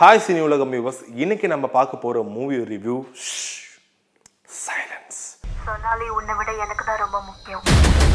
hi cine உலகம் viewers இன்னைக்கு நம்ம பார்க்க போற மூவி ரிவ்யூ சைலன்ஸ் சொன்னாலே உன்னை விட எனக்கு தான் ரொம்ப முக்கியம்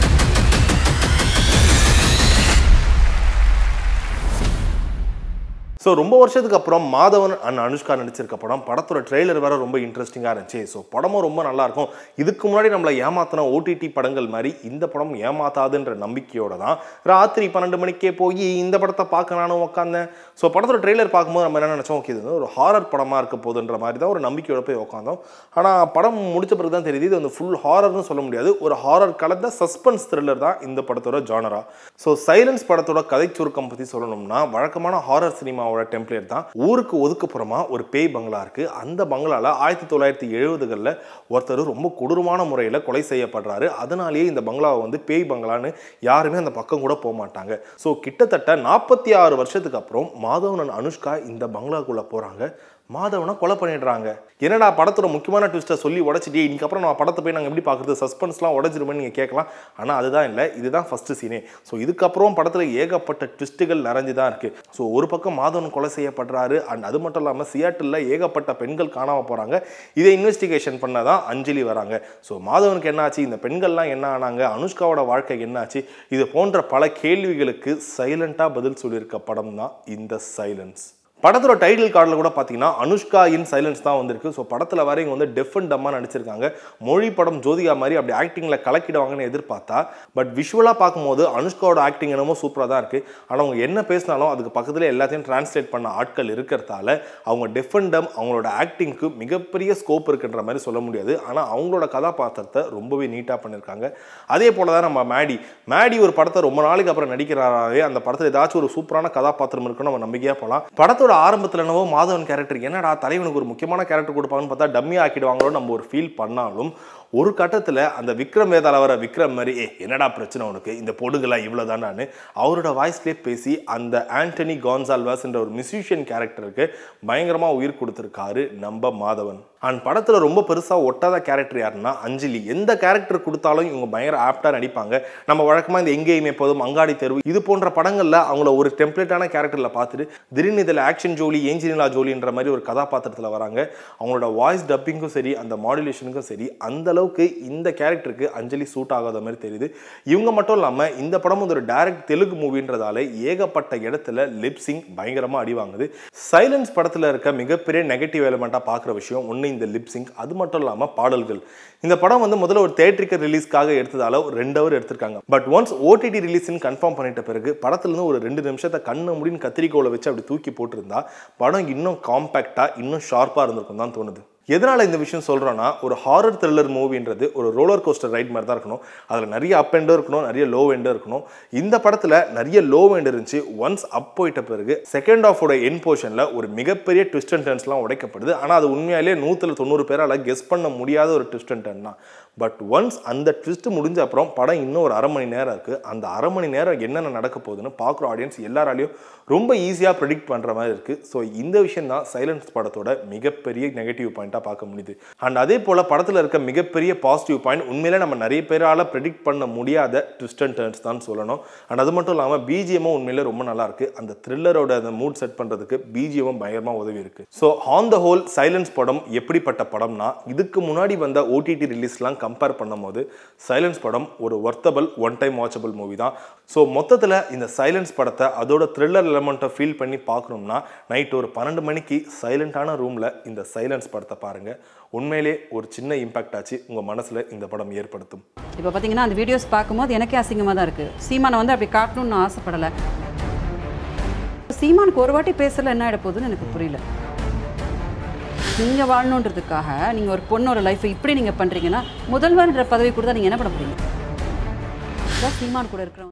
ஸோ ரொம்ப வருஷத்துக்கு அப்புறம் மாதவன் அண்ட் அனுஷ்கா நடிச்சிருக்க படம் படத்தோட ட்ரெய்லர் வேற ரொம்ப இன்ட்ரெஸ்டிங்காக இருந்துச்சு ஸோ படமும் ரொம்ப நல்லா இருக்கும் இதுக்கு முன்னாடி நம்மளை ஏமாத்தின ஓடிடி படங்கள் மாதிரி இந்த படம் ஏமாத்தாதுன்ற நம்பிக்கையோட தான் ராத்திரி பன்னெண்டு மணிக்கே போய் இந்த படத்தை பார்க்க நானும் உட்காந்தேன் ஸோ படத்தோட ட்ரெய்லர் பார்க்கும்போது நம்ம என்ன நினச்சோம் ஓகே இது வந்து ஒரு ஹாரர் படமாக இருக்க போகுதுன்ற மாதிரி தான் ஒரு நம்பிக்கையோட போய் உட்காந்தோம் ஆனால் படம் முடிச்ச பிறகு தான் தெரியுது இது வந்து ஃபுல் ஹாரர்னு சொல்ல முடியாது ஒரு ஹாரர் கலந்த சஸ்பென்ஸ் த்ரில்லர் தான் இந்த படத்தோட ஜானரா ஸோ சைலன்ஸ் படத்தோட கதை சுருக்கம் பற்றி சொல்லணும்னா வழக்கமான ஹாரர் சினிமாவோட டெம்ப்ளேட் தான் ஊருக்கு ஒதுக்குப்புறமா ஒரு பேய் பங்களா இருக்கு அந்த பங்களால ஆயிரத்தி தொள்ளாயிரத்தி எழுபதுகளில் ஒருத்தர் ரொம்ப கொடூரமான முறையில் கொலை செய்யப்படுறாரு அதனாலேயே இந்த பங்களாவை வந்து பேய் பங்களான்னு யாருமே அந்த பக்கம் கூட போக மாட்டாங்க ஸோ கிட்டத்தட்ட நாற்பத்தி ஆறு வருஷத்துக்கு அப்புறம் மாதவன் அனுஷ்கா இந்த பங்களாக்குள்ள போறாங்க மாதவனை கொலை பண்ணிடுறாங்க என்னடா படத்தோட முக்கியமான ட்விஸ்ட்டை சொல்லி உடச்சிட்டே இன்னைக்கு அப்புறம் நம்ம படத்தை போய் நாங்கள் எப்படி பார்க்குறது சஸ்பென்ஸ்லாம் உடச்சிருமேன்னு நீங்கள் கேட்கலாம் ஆனால் அதுதான் இல்லை இதுதான் ஃபஸ்ட்டு சீனே ஸோ இதுக்கப்புறம் படத்தில் ஏகப்பட்ட ட்விஸ்ட்டுகள் நிறைஞ்சு தான் இருக்குது ஸோ ஒரு பக்கம் மாதவன் கொலை செய்யப்படுறாரு அண்ட் அது மட்டும் இல்லாமல் சியாட்டில் ஏகப்பட்ட பெண்கள் காணாமல் போகிறாங்க இதை இன்வெஸ்டிகேஷன் பண்ண தான் அஞ்சலி வராங்க ஸோ மாதவனுக்கு என்னாச்சு இந்த பெண்கள்லாம் என்ன ஆனாங்க அனுஷ்காவோட வாழ்க்கை என்னாச்சு இது போன்ற பல கேள்விகளுக்கு சைலண்ட்டாக பதில் சொல்லியிருக்க படம் தான் இந்த சைலன்ஸ் படத்தோட டைட்டில் கார்டில் கூட பார்த்தீங்கன்னா அனுஷ்கா இன் சைலன்ஸ் தான் வந்திருக்கு ஸோ படத்தில் வர இவங்க வந்து டெஃப் அண்ட் டம்மாக நடிச்சிருக்காங்க மொழி படம் ஜோதிகா மாதிரி அப்படி ஆக்டிங்கில் கலக்கிடுவாங்கன்னு எதிர்பார்த்தா பட் விஷுவலாக பார்க்கும்போது அனுஷ்காவோட ஆக்டிங் என்னமோ சூப்பராக தான் இருக்குது ஆனால் அவங்க என்ன பேசினாலும் அதுக்கு பக்கத்தில் எல்லாத்தையும் டிரான்ஸ்லேட் பண்ண ஆட்கள் இருக்கிறதால அவங்க டெஃப் அண்ட் டம் அவங்களோட ஆக்டிங்க்கு மிகப்பெரிய ஸ்கோப் இருக்குன்ற மாதிரி சொல்ல முடியாது ஆனால் அவங்களோட கதாபாத்திரத்தை ரொம்பவே நீட்டாக பண்ணியிருக்காங்க அதே போல தான் நம்ம மேடி மேடி ஒரு படத்தை ரொம்ப நாளைக்கு அப்புறம் நடிக்கிறாராவே அந்த படத்தில் ஏதாச்சும் ஒரு சூப்பரான கதாபாத்திரம் இருக்குன்னு நம்ம நம்பிக்கையாக போகலாம் படத்தோட ஆரம்பத்தில் என்னவோ மாதவன் கேரக்டர் என்னடா தலைவனுக்கு ஒரு முக்கியமான கேரக்டர் கொடுப்பாங்கன்னு பார்த்தா டம்மி ஆக்கிடுவாங்களோ நம்ம ஒரு ஃபீல் பண்ணாலும் ஒரு கட்டத்தில் அந்த விக்ரம் வேதால வர விக்ரம் மாதிரி ஏ என்னடா பிரச்சனை உனக்கு இந்த பொடுகெல்லாம் இவ்வளோதானான்னு அவரோட வாய்ஸ்லேயே பேசி அந்த ஆண்டனி கான்சால்வாஸ்ன்ற ஒரு மியூசிஷியன் கேரக்டருக்கு பயங்கரமாக உயிர் கொடுத்துருக்காரு நம்ம மாதவன் அண்ட் படத்தில் ரொம்ப பெருசாக ஒட்டாத கேரக்டர் யாருன்னா அஞ்சலி எந்த கேரக்டர் கொடுத்தாலும் இவங்க பயங்கர ஆப்டாக நடிப்பாங்க நம்ம வழக்கமாக இந்த எங்கேயுமே போதும் அங்காடி தெருவு இது போன்ற படங்களில் அவங்கள ஒரு டெம்ப்ளேட்டான கேரக்டரில் பார்த்துட்டு திடீர்னு இதில் ஆக்ஷன் ஜோலி ஏஞ்சினிலா ஜோலின்ற மாதிரி ஒரு கதாபாத்திரத்தில் வராங்க அவங்களோட வாய்ஸ் டப்பிங்கும் சரி அந்த மாடுலேஷனுக்கும் சரி அந்த அளவுக்கு இந்த கேரக்டருக்கு அஞ்சலி சூட் ஆகாத மாதிரி தெரியுது இவங்க மட்டும் இல்லாமல் இந்த படம் வந்து ஒரு டைரக்ட் தெலுங்கு மூவின்றதால ஏகப்பட்ட இடத்துல லிப்சிங் பயங்கரமாக அடி வாங்குது சைலன்ஸ் படத்தில் இருக்க மிகப்பெரிய நெகட்டிவ் எலிமெண்ட்டாக பார்க்குற விஷயம் ஒன்று இந்த லிப்சிங் அது மட்டும் இல்லாமல் பாடல்கள் இந்த படம் வந்து முதல்ல ஒரு தேட்டரிக்கல் ரிலீஸ்க்காக எடுத்ததால ஒரு ரெண்டு ஹவர் எடுத்திருக்காங்க பட் ஒன்ஸ் ஓடிடி ரிலீஸ்னு கன்ஃபார்ம் பண்ணிட்ட பிறகு படத்துலேருந்து ஒரு ரெண்டு நிமிஷத்தை கண்ணை முடின்னு கத்திரிக்கோலை வச்சு அப்படி தூக்கி போட்டிருந்தா படம் இன்னும் காம்பேக்டாக இன்னும் ஷார்ப்பாக இருந்திருக்கும் தான் தோணுது எதனால் இந்த விஷயம் சொல்கிறோன்னா ஒரு ஹாரர் த்ரில்லர் மூவின்றது ஒரு ரோலர் கோஸ்டர் ரைட் மாதிரி தான் இருக்கணும் அதில் நிறைய அப் எண்டும் இருக்கணும் நிறைய லோ எண்டும் இருக்கணும் இந்த படத்தில் நிறைய லோ எண்ட் இருந்துச்சு ஒன்ஸ் அப் போயிட்ட பிறகு செகண்ட் ஆஃபோட என் போர்ஷனில் ஒரு மிகப்பெரிய ட்விஸ்ட் அண்ட் டர்ன்ஸ்லாம் உடைக்கப்படுது ஆனால் அது உண்மையாலே நூற்றில் தொண்ணூறு பேரால் கெஸ் பண்ண முடியாத ஒரு ட்விஸ்ட் அண்ட் டர்ன் தான் பட் ஒன்ஸ் அந்த ட்விஸ்ட் முடிஞ்ச அப்புறம் படம் இன்னும் ஒரு அரை மணி நேரம் இருக்குது அந்த அரை மணி நேரம் என்னென்ன நடக்க போகுதுன்னு பார்க்குற ஆடியன்ஸ் எல்லாராலையும் ரொம்ப ஈஸியாக ப்ரெடிக்ட் பண்ணுற மாதிரி இருக்குது ஸோ இந்த விஷயம் தான் சைலன்ஸ் படத்தோட மிகப்பெரிய நெகட்டிவ் பாயிண்ட்டாக பார்க்க முடியுது அண்ட் அதே போல் படத்தில் இருக்க மிகப்பெரிய பாசிட்டிவ் பாயிண்ட் உண்மையிலே நம்ம நிறைய பேரால் ப்ரெடிக்ட் பண்ண முடியாத ட்விஸ்ட் அண்ட் டர்ன்ஸ் தான் சொல்லணும் அண்ட் அது மட்டும் இல்லாமல் பிஜிஎம்மும் உண்மையிலே ரொம்ப நல்லா இருக்கு அந்த த்ரில்லரோட அந்த மூட் செட் பண்ணுறதுக்கு பிஜிஎம்மும் பயங்கரமாக உதவி இருக்கு so on the whole Silence படம் எப்படிப்பட்ட படம்னா இதுக்கு முன்னாடி வந்த ஓடிடி ரிலீஸ்லாம் கம்பேர் பண்ணும்போது சைலன்ஸ் படம் ஒரு worthable one time watchable movie தான் ஸோ மொத்தத்தில் இந்த சைலன்ஸ் படத்தை அதோட த்ரில்லர் எலமெண்ட்டை ஃபீல் பண்ணி பார்க்கணும்னா நைட் ஒரு பன்னெண்டு மணிக்கு சைலண்டான ரூமில் இந்த சைலன்ஸ் படத்தை பாருங்கள் உண்மையிலே ஒரு சின்ன இம்பாக்ட் ஆச்சு உங்கள் மனசில் இந்த படம் ஏற்படுத்தும் இப்போ பார்த்தீங்கன்னா அந்த வீடியோஸ் பார்க்கும்போது எனக்கே அசிங்கமாக தான் இருக்குது சீமானை வந்து அப்படி காட்டணும்னு நான் ஆசைப்படலை சீமானுக்கு ஒரு வாட்டி பேசல என்ன ஆகிட போகுதுன்னு எனக்கு புரியல நீங்கள் வாழணுன்றதுக்காக நீங்கள் ஒரு பொண்ணோட லைஃப்பை இப்படி நீங்கள் பண்ணுறீங்கன்னா முதல்வர்ன்ற பதவி கொடுத்தா நீங்கள் என்ன பண்ண போறீங்க அதான் சீமான் கூட இருக்கிறவங்க